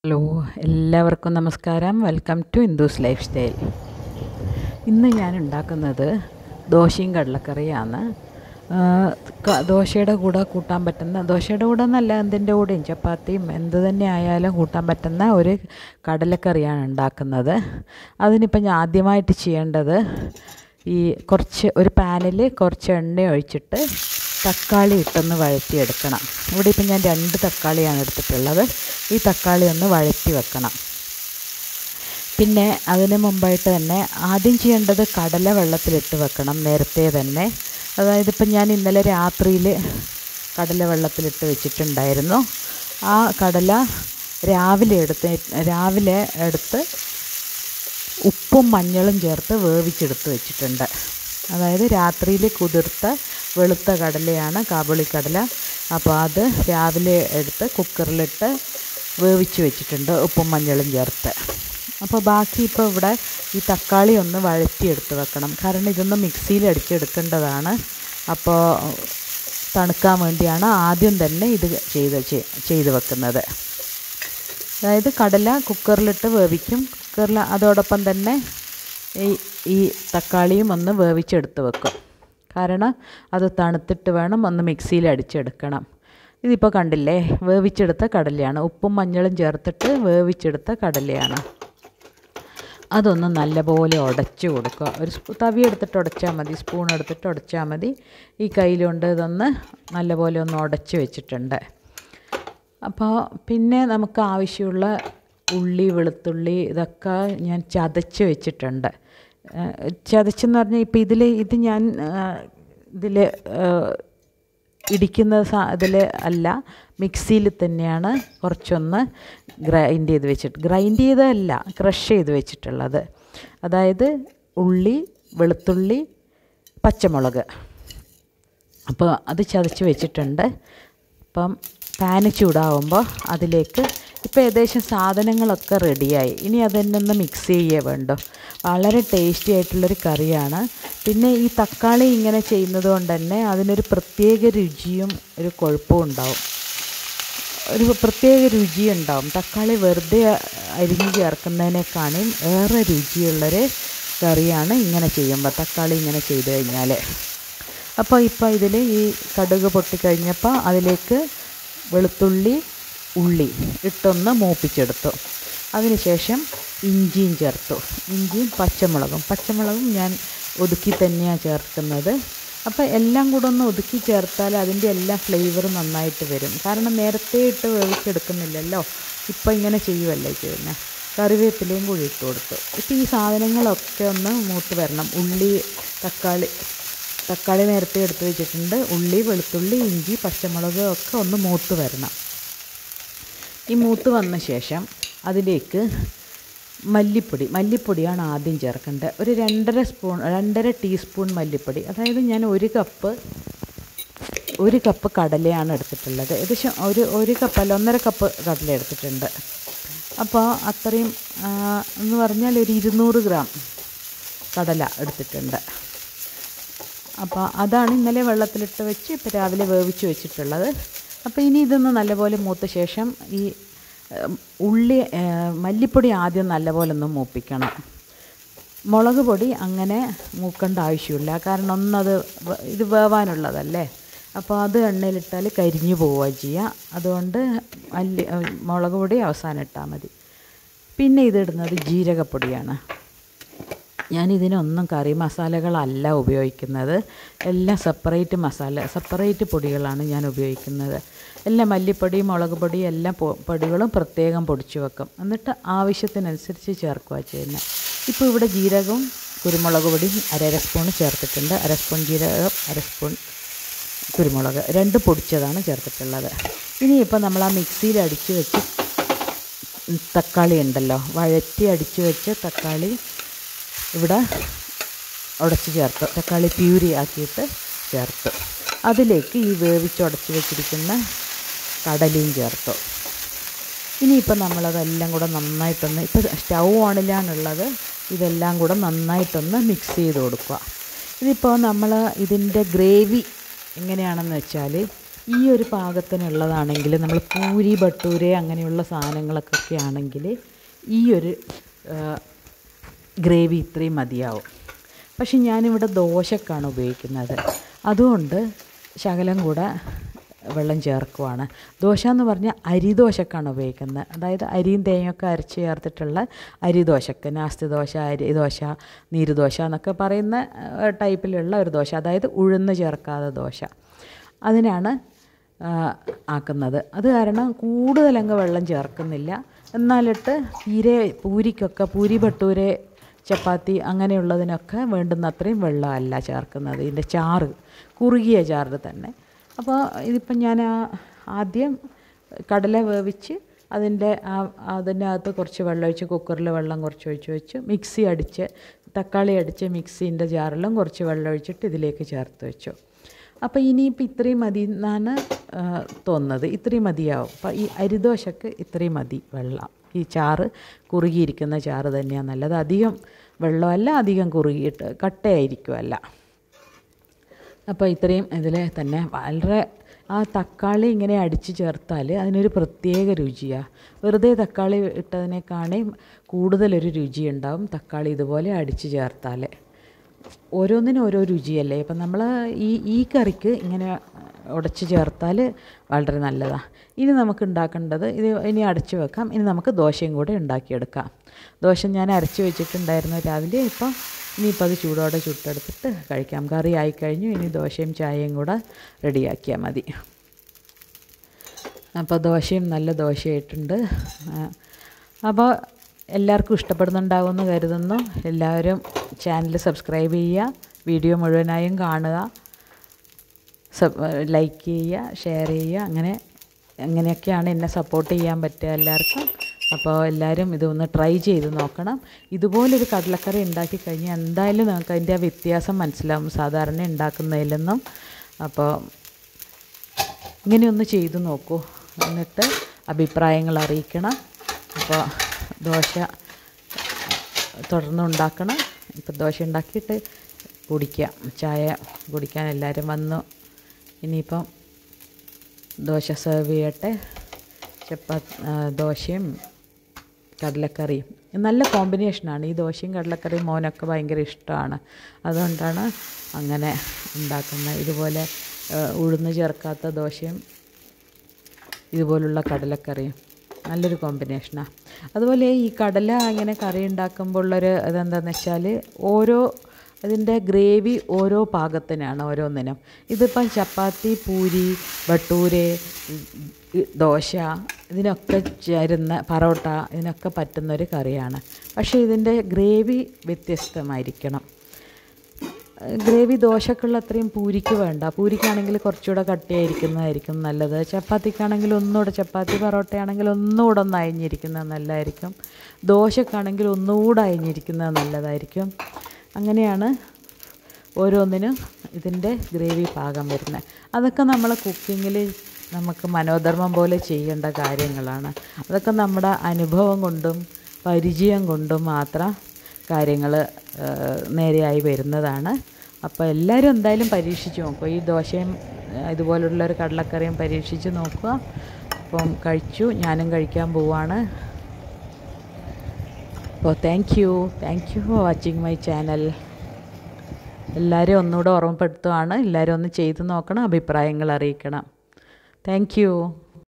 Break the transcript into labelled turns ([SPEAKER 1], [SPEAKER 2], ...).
[SPEAKER 1] hello എല്ലാവർക്കും നമസ്കാരം welcome to Indhu's lifestyle ഇന്ന് ഞാൻ ഉണ്ടാക്കുന്നത് ദോശയും കടലക്കറിയാണ് ആ, ക- ദോശയുടെ കൂടെ കൂട്ടാൻ പറ്റുന്ന ദോശയുടെ കൂടെ എന്നല്ല എന്തിൻ്റെ കൂടെയും ചപ്പാത്തിയും എന്ത് തന്നെ ആയാലും കൂട്ടാൻ പറ്റുന്ന ഒരു കടലക്കറിയാണ് ഉണ്ടാക്കുന്നത് അതിനിപ്പോൾ ഞാൻ ആദ്യമായിട്ട് ചെയ്യേണ്ടത് ഈ കുറച്ച് ഒരു പാനിൽ കുറച്ച് എണ്ണ ഒഴിച്ചിട്ട് തക്കാളി ഇട്ടൊന്ന് വഴറ്റിയെടുക്കണം ഇവിടെ ഇപ്പം ഞാൻ രണ്ട് തക്കാളിയാണ് എടുത്തിട്ടുള്ളത് ഈ തക്കാളി ഒന്ന് വഴറ്റി വെക്കണം പിന്നെ അതിന് മുമ്പായിട്ട് തന്നെ ആദ്യം ചെയ്യേണ്ടത് കടല വെള്ളത്തിലിട്ട് വെക്കണം നേരത്തെ തന്നെ അതായത് ഇപ്പം ഞാൻ ഇന്നലെ രാത്രിയിൽ കടല വെള്ളത്തിലിട്ട് വെച്ചിട്ടുണ്ടായിരുന്നു ആ കടല രാവിലെ എടുത്ത് രാവിലെ എടുത്ത് ഉപ്പും മഞ്ഞളും ചേർത്ത് വേവിച്ചെടുത്ത് വെച്ചിട്ടുണ്ട് അതായത് രാത്രിയിൽ കുതിർത്ത വെളുത്ത കടലയാണ് കാബുളി കടല അപ്പോൾ അത് രാവിലെ എടുത്ത് കുക്കറിലിട്ട് വേവിച്ച് വെച്ചിട്ടുണ്ട് ഉപ്പും മഞ്ഞളും ചേർത്ത് അപ്പോൾ ബാക്കി ഇപ്പോൾ ഇവിടെ ഈ തക്കാളി ഒന്ന് വഴറ്റിയെടുത്ത് വെക്കണം കാരണം ഇതൊന്ന് മിക്സിയിൽ അടിച്ചെടുക്കേണ്ടതാണ് അപ്പോൾ തണുക്കാൻ വേണ്ടിയാണ് ആദ്യം തന്നെ ഇത് ചെയ്ത് ചെ- ചെയ്ത് വെക്കുന്നത് അതായത് കടല കുക്കറിലിട്ട് വേവിക്കും കുക്കറിൽ അതോടൊപ്പം തന്നെ ഈ ഈ തക്കാളിയും ഒന്ന് വേവിച്ചെടുത്ത് വെക്കും കാരണം അത് തണുത്തിട്ട് വേണം ഒന്ന് മിക്സിയിൽ അടിച്ചെടുക്കണം ഇതിപ്പോൾ കണ്ടില്ലേ വേവിച്ചെടുത്ത കടലയാണ് ഉപ്പും മഞ്ഞളും ചേർത്തിട്ട് വേവിച്ചെടുത്ത കടലയാണ് അതൊന്ന് നല്ലപോലെ ഉടച്ച് കൊടുക്കുക ഒരു സ്പൂ തവി എടുത്തിട്ട് ഉടച്ചാൽ മതി സ്പൂൺ എടുത്തിട്ട് ഉടച്ചാൽ മതി ഈ കയ്യിലുകൊണ്ട് ഇതൊന്ന് നല്ലപോലെ ഒന്ന് ഉടച്ച് വെച്ചിട്ടുണ്ട് അപ്പോൾ പിന്നെ നമുക്ക് ആവശ്യമുള്ള ഉള്ളി വെളുത്തുള്ളി ഇതൊക്കെ ഞാൻ ചതച്ച് വെച്ചിട്ടുണ്ട് ഏഹ് ചതച്ചെന്ന് പറഞ്ഞാൽ ഇപ്പോൾ ഇതിൽ ഇത് ഞാൻ ഇതിൽ ഇടിക്കുന്ന സാ ഇതിൽ അല്ല മിക്സിയിൽ തന്നെയാണ് കുറച്ചൊന്ന് ഗ്രൈൻഡ് ചെയ്ത് വെച്ചിട്ട് ഗ്രൈൻഡ് ചെയ്തതല്ല ക്രഷ് ചെയ്ത് വെച്ചിട്ടുള്ളത് അതായത് ഉള്ളി വെളുത്തുള്ളി പച്ചമുളക് അപ്പോൾ അത് ചതച്ച് വെച്ചിട്ടുണ്ട് അപ്പം പാന് ചൂടാവുമ്പോൾ അതിലേക്ക് ഇപ്പോൾ ഏകദേശം സാധനങ്ങളൊക്കെ റെഡിയായി ഇനി അതെന്നെ ഒന്ന് മിക്സ് ചെയ്യേ വേണ്ടു വളരെ ടേസ്റ്റി ആയിട്ടുള്ളൊരു കറിയാണ് പിന്നെ ഈ തക്കാളി ഇങ്ങനെ ചെയ്യുന്നത് കൊണ്ട് തന്നെ അതിനൊരു പ്രത്യേക രുചിയും ഒരു കുഴപ്പവും ഉണ്ടാവും ഒരു പ്രത്യേക രുചി ഉണ്ടാവും തക്കാളി വെറുതെ അരിഞ്ഞ് ചേർക്കുന്നതിനേക്കാളും ഏറെ രുചിയുള്ളൊരു കറിയാണ് ഇങ്ങനെ ചെയ്യുമ്പോൾ തക്കാളി ഇങ്ങനെ ചെയ്ത് കഴിഞ്ഞാൽ അപ്പോൾ ഇപ്പോൾ ഇതിൽ ഈ കടുക് പൊട്ടിക്കഴിഞ്ഞപ്പോൾ അതിലേക്ക് വെളുത്തുള്ളി ഉള്ളി ഇട്ടൊന്ന് മൂപ്പിച്ചെടുത്തു അതിനുശേഷം ഇഞ്ചിയും ചേർത്തു ഇഞ്ചിയും പച്ചമുളകും പച്ചമുളകും ഞാൻ ഒതുക്കി തന്നെയാണ് ചേർക്കുന്നത് അപ്പോൾ എല്ലാം കൂടെ ഒന്ന് ഒതുക്കി ചേർത്താൽ അതിൻ്റെ എല്ലാ ഫ്ലേവറും നന്നായിട്ട് വരും കാരണം നേരത്തെ ഇട്ട് വേവിച്ചെടുക്കുന്നില്ലല്ലോ ഇപ്പോൾ ഇങ്ങനെ ചെയ്യുമല്ലേ ചെയ്യുന്നത് കറിവേപ്പിലയും കൂടി ഇട്ട് കൊടുത്തു ഇപ്പോൾ ഈ സാധനങ്ങളൊക്കെ ഒന്ന് മൂത്ത് വരണം ഉള്ളി തക്കാളി തക്കാളി നേരത്തെ എടുത്ത് വെച്ചിട്ടുണ്ട് ഉള്ളി വെളുത്തുള്ളി ഇഞ്ചി പച്ചമുളക് ഒക്കെ ഒന്ന് മൂത്ത് വരണം ഈ മൂത്ത് വന്ന ശേഷം അതിലേക്ക് മല്ലിപ്പൊടി മല്ലിപ്പൊടിയാണ് ആദ്യം ചേർക്കേണ്ടത് ഒരു രണ്ടര സ്പൂൺ രണ്ടര ടീസ്പൂൺ മല്ലിപ്പൊടി അതായത് ഞാൻ ഒരു കപ്പ് ഒരു കപ്പ് കടലയാണ് എടുത്തിട്ടുള്ളത് ഏകദേശം ഒരു ഒരു കപ്പല്ല ഒന്നര കപ്പ് കടല എടുത്തിട്ടുണ്ട് അപ്പോൾ അത്രയും ആ, എന്ന് പറഞ്ഞാൽ ഒരു ഇരുന്നൂറ് ഗ്രാം കടല എടുത്തിട്ടുണ്ട് അപ്പോൾ അതാണ് ഇന്നലെ വെള്ളത്തിലിട്ട് വെച്ച് ഇപ്പോൾ രാവിലെ വേവിച്ച് വെച്ചിട്ടുള്ളത് അപ്പോൾ ഇനി ഇതൊന്ന് നല്ലപോലെ മൂത്ത ശേഷം ഈ ഏം, ഉള്ളി ഏ, മല്ലിപ്പൊടി ആദ്യം നല്ലപോലെ ഒന്ന് മൂപ്പിക്കണം മുളക് പൊടി അങ്ങനെ മൂക്കേണ്ട ആവശ്യമില്ല കാരണം ഒന്നത് വ- ഇത് വേവാനുള്ളതല്ലേ അപ്പോൾ അത് എണ്ണയിലിട്ടാൽ കരിഞ്ഞു പോവുക ചെയ്യുക അതുകൊണ്ട് മല്ലി ഏ, മുളക് പൊടി അവസാനം ഇട്ടാൽ മതി പിന്നെ ഇതിടുന്നത് ജീരകപ്പൊടിയാണ് ഞാൻ ഇതിനൊന്നും കറി മസാലകളല്ല ഉപയോഗിക്കുന്നത് എല്ലാം സെപ്പറേറ്റ് മസാല സെപ്പറേറ്റ് പൊടികളാണ് ഞാൻ ഉപയോഗിക്കുന്നത് എല്ലാം മല്ലിപ്പൊടി മുളക് പൊടി എല്ലാം പൊ- പൊടികളും പ്രത്യേകം പൊടിച്ചു വെക്കും എന്നിട്ട് ആവശ്യത്തിനനുസരിച്ച് ചേർക്കുക ചെയ്യുന്നത് ഇപ്പോൾ ഇവിടെ ജീരകവും കുരുമുളക് പൊടിയും അര സ്പൂൺ ചേർത്തിട്ടുണ്ട് അര സ്പൂൺ ജീരകം അര സ്പൂൺ കുരുമുളക് രണ്ട് പൊടിച്ചതാണ് ചേർത്തിട്ടുള്ളത് ഇനിയിപ്പോൾ നമ്മൾ ആ മിക്സിയിൽ അടിച്ച് വെച്ച് തക്കാളി ഉണ്ടല്ലോ വഴറ്റി അടിച്ച് വെച്ച് തക്കാളി ഇവിടെ ഉടച്ച് ചേർത്തു തക്കാളി പ്യൂരി ആക്കിയിട്ട് ചേർത്തു അതിലേക്ക് ഈ വേവിച്ചുടച്ച് വെച്ചിരിക്കുന്ന കടലയും ചേർത്തു ഇനിയിപ്പോൾ നമ്മളതെല്ലാം കൂടെ നന്നായിട്ടൊന്ന് ഇപ്പോൾ സ്റ്റൗ ഓണിലാണുള്ളത് ഇതെല്ലാം കൂടെ നന്നായിട്ടൊന്ന് മിക്സ് ചെയ്ത് കൊടുക്കുക ഇതിപ്പോൾ നമ്മൾ ഇതിൻ്റെ ഗ്രേവി എങ്ങനെയാണെന്ന് വെച്ചാൽ ഈ ഒരു പാകത്തിനുള്ളതാണെങ്കിൽ നമ്മൾ പൂരി ബട്ടൂരെ അങ്ങനെയുള്ള സാധനങ്ങളൊക്കെ ആണെങ്കിൽ ഈ ഒരു ഗ്രേവി ഇത്രയും മതിയാവും പക്ഷെ ഞാനിവിടെ ദോശക്കാണ് ഉപയോഗിക്കുന്നത് അതുകൊണ്ട് ശകലം കൂടെ വെള്ളം ചേർക്കുവാണ് ദോശ എന്ന് പറഞ്ഞാൽ അരിദോശക്കാണ് ഉപയോഗിക്കുന്നത് അതായത് അരിയും തേങ്ങയൊക്കെ അരച്ച് ചേർത്തിട്ടുള്ള അരിദോശക്ക് നാസ്തി ദോശ അരി ദോശ നീരുദോശ എന്നൊക്കെ പറയുന്ന ഏഹ്, ടൈപ്പിലുള്ള ഒരു ദോശ അതായത് ഉഴുന്ന് ചേർക്കാതെ ദോശ അതിനാണ് ആ, ആക്കുന്നത് അത് കാരണം കൂടുതലങ്ങ് വെള്ളം ചേർക്കുന്നില്ല എന്നാലിട്ട് തീരെ പൂരിക്കൊക്കെ പൂരി ഭട്ടൂരെ ചപ്പാത്തി അങ്ങനെയുള്ളതിനൊക്കെ വേണ്ടുന്ന അത്രയും വെള്ളമല്ല ചേർക്കുന്നത് ഇതിൻ്റെ ചാറ് കുറുകിയ ചാറ് തന്നെ അപ്പോൾ ഇതിപ്പം ഞാൻ ആ- ആദ്യം കടല വേവിച്ച് അതിൻ്റെ ആ അതിൻ്റെ അകത്ത് കുറച്ച് വെള്ളം ഒഴിച്ച് കുക്കറിൽ വെള്ളം കുറച്ച് ഒഴിച്ച് വെച്ച് മിക്സി അടിച്ച് തക്കാളി അടിച്ച് മിക്സീൻ്റെ ജാറിലും കുറച്ച് വെള്ളം ഒഴിച്ചിട്ട് ഇതിലേക്ക് ചേർത്ത് വെച്ചു അപ്പോൾ ഇനിയിപ്പോൾ ഇത്രയും മതി എന്നാണ് ആ, തോന്നുന്നത് ഇത്രയും മതിയാവും അപ്പോൾ ഈ അരിദോശക്ക് ഇത്രയും മതി വെള്ളം ഈ ചാറ് കുറുകിയിരിക്കുന്ന ചാറ് തന്നെയാണ് നല്ലത് അധികം വെള്ളമല്ല അധികം കുറുകിയിട്ട് കട്ടയായിരിക്കുമല്ല അപ്പോൾ ഇത്രയും ഇതിൽ തന്നെ വളരെ ആ തക്കാളി ഇങ്ങനെ അടിച്ച് ചേർത്താൽ അതിനൊരു പ്രത്യേക രുചിയാണ് വെറുതെ തക്കാളി ഇട്ടതിനേക്കാണേ കൂടുതലൊരു രുചി ഉണ്ടാവും തക്കാളി ഇതുപോലെ അടിച്ച് ചേർത്താൽ ഓരോന്നിനും ഓരോ രുചിയല്ലേ ഇപ്പം നമ്മൾ ഈ ഈ കറിക്ക് ഇങ്ങനെ ഉടച്ച് ചേർത്താൽ വളരെ നല്ലതാണ് ഇനി നമുക്ക് ഉണ്ടാക്കേണ്ടത് ഇത് ഇനി അടച്ചു വെക്കാം ഇനി നമുക്ക് ദോശയും കൂടെ ഉണ്ടാക്കിയെടുക്കാം ദോശ ഞാൻ അരച്ച് വെച്ചിട്ടുണ്ടായിരുന്നു രാവിലെ ഇപ്പം ഇനിയിപ്പോൾ അത് ചൂടോടെ ചുട്ടെടുത്തിട്ട് കഴിക്കാം കറി ആയിക്കഴിഞ്ഞു ഇനി ദോശയും ചായയും കൂടെ റെഡിയാക്കിയാൽ മതി അപ്പോൾ ദോശയും നല്ല ദോശയായിട്ടുണ്ട് അപ്പോൾ എല്ലാവർക്കും ഇഷ്ടപ്പെടുന്നുണ്ടാവുമെന്ന് കരുതുന്നു എല്ലാവരും ചാനൽ സബ്സ്ക്രൈബ് ചെയ്യുക വീഡിയോ മുഴുവനായും കാണുക സബ് ലൈക്ക് ചെയ്യുക ഷെയർ ചെയ്യുക അങ്ങനെ അങ്ങനെയൊക്കെയാണ് എന്നെ സപ്പോർട്ട് ചെയ്യാൻ പറ്റുക എല്ലാവർക്കും അപ്പോൾ എല്ലാവരും ഇതൊന്ന് ട്രൈ ചെയ്ത് നോക്കണം ഇതുപോലൊരു കടലക്കറി ഉണ്ടാക്കി കഴിഞ്ഞാൽ എന്തായാലും നമുക്ക് അതിൻ്റെ ആ വ്യത്യാസം മനസ്സിലാവും സാധാരണ ഉണ്ടാക്കുന്നതിൽ നിന്നും അപ്പോൾ ഇങ്ങനെയൊന്ന് ചെയ്തു നോക്കൂ എന്നിട്ട് അഭിപ്രായങ്ങൾ അറിയിക്കണം അപ്പോൾ ദോശ തുടർന്ന് ഉണ്ടാക്കണം ഇപ്പം ദോശ ഉണ്ടാക്കിയിട്ട് കുടിക്കാം ചായ കുടിക്കാൻ എല്ലാവരും വന്നു ഇനിയിപ്പം ദോശ സെർവ് ചെയ്യട്ടെ ചപ്പാ ആ, ദോശയും കടലക്കറിയും നല്ല കോമ്പിനേഷനാണ് ഈ ദോശയും കടലക്കറിയും മോനൊക്കെ ഭയങ്കര ഇഷ്ടമാണ് അതുകൊണ്ടാണ് അങ്ങനെ ഉണ്ടാക്കുന്നത് ഇതുപോലെ ആ, ഉഴുന്ന് ചേർക്കാത്ത ദോശയും ഇതുപോലുള്ള കടലക്കറിയും നല്ലൊരു കോമ്പിനേഷനാണ് അതുപോലെ ഈ കടല ഇങ്ങനെ കറി ഉണ്ടാക്കുമ്പോൾ ഉള്ളൊരു ഇതെന്താണെന്ന് വെച്ചാൽ ഓരോ അതിൻ്റെ ഗ്രേവി ഓരോ പാകത്തിനാണ് ഓരോന്നിനും ഇതിപ്പം ചപ്പാത്തി പൂരി ഭട്ടൂര് ഈ ദോശ ഇതിനൊക്കെ ചേരുന്ന പറോട്ട ഇതിനൊക്കെ പറ്റുന്നൊരു കറിയാണ് പക്ഷേ ഇതിൻ്റെ ഗ്രേവി വ്യത്യസ്തമായിരിക്കണം ഗ്രേവി ദോശക്കുള്ള അത്രയും പൂരിക്ക് വേണ്ട പൂരിക്കാണെങ്കിൽ കുറച്ചുകൂടെ കട്ടിയായിരിക്കുന്നതായിരിക്കും നല്ലത് ചപ്പാത്തിക്കാണെങ്കിൽ ഒന്നുകൂടെ ചപ്പാത്തി പൊറോട്ടയാണെങ്കിൽ ഒന്നുകൂടെ ഒന്ന് അയഞ്ഞിരിക്കുന്നത് നല്ലതായിരിക്കും ദോശക്കാണെങ്കിൽ ഒന്നുകൂടെ അയഞ്ഞിരിക്കുന്നത് നല്ലതായിരിക്കും അങ്ങനെയാണ് ഓരോന്നിനും ഇതിൻ്റെ ഗ്രേവി പാകം വരുന്നത് അതൊക്കെ നമ്മൾ കുക്കിങ്ങിൽ നമുക്ക് മനോധർമ്മം പോലെ ചെയ്യേണ്ട കാര്യങ്ങളാണ് അതൊക്കെ നമ്മുടെ അനുഭവം കൊണ്ടും പരിചയം കൊണ്ടും മാത്രം കാര്യങ്ങൾ നേരെയായി വരുന്നതാണ് അപ്പോൾ എല്ലാവരും എന്തായാലും പരീക്ഷിച്ച് നോക്കുക ഈ ദോശയും ഏഹ്, ഇതുപോലുള്ള ഒരു കടലക്കറിയും പരീക്ഷിച്ച് നോക്കുക അപ്പം കഴിച്ചു ഞാനും കഴിക്കാൻ പോവാണ് അപ്പോൾ thank you thank you for watching my channel എല്ലാവരും ഒന്നുകൂടെ ഓർമ്മപ്പെടുത്തുവാണ് എല്ലാവരും ഒന്ന് ചെയ്ത് നോക്കണം അഭിപ്രായങ്ങൾ അറിയിക്കണം താങ്ക് യു